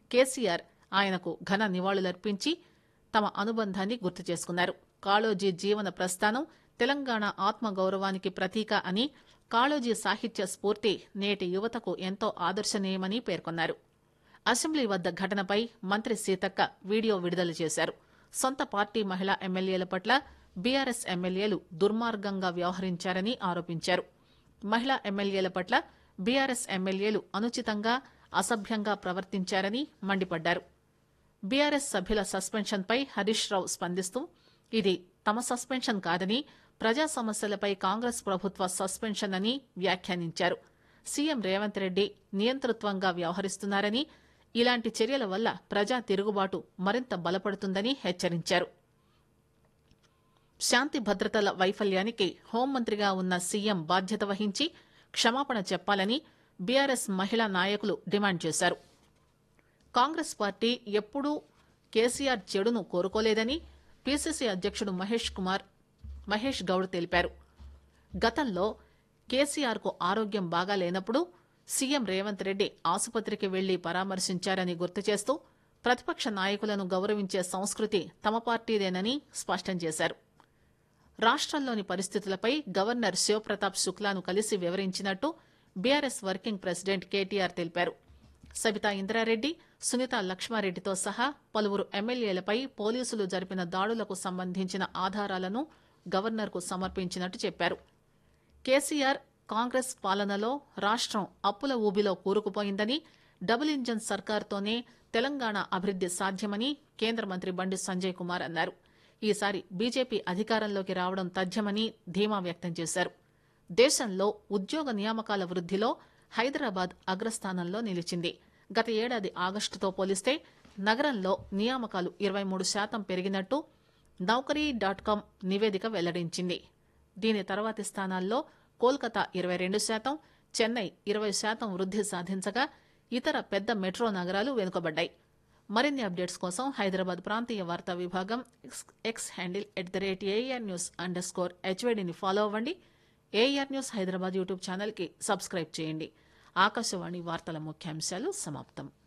కేసీఆర్ ఆయనకు ఘన నివాళులర్పించి తమ అనుబంధాన్ని గుర్తు చేసుకున్నారు కాళోజీ జీవన ప్రస్థానం తెలంగాణ ఆత్మగౌరవానికి ప్రతీక అని కాళోజీ సాహిత్య స్ఫూర్తి నేటి యువతకు ఎంతో ఆదర్శనీయమని పేర్కొన్నారు అసెంబ్లీ వద్ద ఘటనపై మంత్రి సీతక్క వీడియో విడుదల చేశారు సొంత పార్టీ మహిళా ఎమ్మెల్యేల పట్ల బీఆర్ఎస్ ఎమ్మెల్యేలు దుర్మార్గంగా వ్యవహరించారని ఆరోపించారు మహిళా ఎమ్మెల్యేల పట్ల బీఆర్ఎస్ ఎమ్మెల్యేలు అనుచితంగా అసభ్యంగా ప్రవర్తించారని మండిపడ్డారు బీఆర్ఎస్ సభ్యుల సస్పెన్షన్పై హరీష్ రావు స్పందిస్తూ ఇది తమ సస్పెన్షన్ కాదని ప్రజా సమస్యలపై కాంగ్రెస్ ప్రభుత్వ సస్పెన్షన్ అని వ్యాఖ్యానించారు సీఎం రేవంత్ రెడ్డి నియంతృత్వంగా వ్యవహరిస్తున్నారని ఇలాంటి చర్యల వల్ల ప్రజా తిరుగుబాటు మరింత బలపడుతుందని హెచ్చరించారు శాంతి భద్రతల వైఫల్యానికి హోంమంత్రిగా ఉన్న సీఎం బాధ్యత వహించి క్షమాపణ చెప్పాలని బీఆర్ఎస్ మహిళా నాయకులు డిమాండ్ చేశారు కాంగ్రెస్ పార్టీ ఎప్పుడూ కేసీఆర్ చెడును కోరుకోలేదని పీసీసీ అధ్యక్షుడు మహేష్ కుమార్ మహేష్ గౌడ్ తెలిపారు గతంలో కేసీఆర్ కు ఆరోగ్యం బాగా లేనప్పుడు సీఎం రేవంత్ రెడ్డి ఆసుపత్రికి వెళ్లి పరామర్శించారని గుర్తు చేస్తూ ప్రతిపక్ష నాయకులను గౌరవించే సంస్కృతి తమ పార్టీదేనని స్పష్టం చేశారు రాష్ట్రంలోని పరిస్థితులపై గవర్నర్ శివప్రతాప్ శుక్లాను కలిసి వివరించినట్టు బీఆర్ఎస్ వర్కింగ్ ప్రెసిడెంట్ కేటీఆర్ తెలిపారు సబితా ఇంద్రారెడ్డి సునీత లక్ష్మారెడ్డితో సహా పలువురు ఎమ్మెల్యేలపై పోలీసులు జరిపిన దాడులకు సంబంధించిన ఆధారాలను గవర్నర్కు సమర్పించినట్టు చెప్పారు కేసీఆర్ కాంగ్రెస్ పాలనలో రాష్ట్రం అప్పుల ఊబిలో కూరుకుపోయిందని డబుల్ ఇంజన్ సర్కార్తోనే తెలంగాణ అభివృద్ది సాధ్యమని కేంద్ర మంత్రి బండి సంజయ్ కుమార్ అన్నారు ఈసారి బీజేపీ అధికారంలోకి రావడం తథ్యమని ధీమా వ్యక్తం చేశారు దేశంలో ఉద్యోగ నియామకాల వృద్దిలో హైదరాబాద్ అగ్రస్థానంలో నిలిచింది గత ఏడాది ఆగస్టుతో పోలిస్తే నగరంలో నియామకాలు ఇరవై మూడు శాతం పెరిగినట్టు నౌకరీ డాట్ కాం నివేదిక వెల్లడించింది దీని తర్వాతి స్థానాల్లో కోల్కతా ఇరవై రెండు శాతం చెన్నై ఇరవై శాతం వృద్ది సాధించగా ఇతర పెద్ద మెట్రో నగరాలు వెనుకబడ్డాయి మరిన్ని అప్డేట్స్ కోసం హైదరాబాద్ ప్రాంతీయ వార్తా విభాగం X- X handle at the rate AR news underscore హెచ్వేడిని ఫాలో అవ్వండి ఏఆర్ న్యూస్ హైదరాబాద్ యూట్యూబ్ ఛానల్కి సబ్స్క్రైబ్ చేయండి ఆకాశవాణి వార్తల ముఖ్యాంశాలు సమాప్తం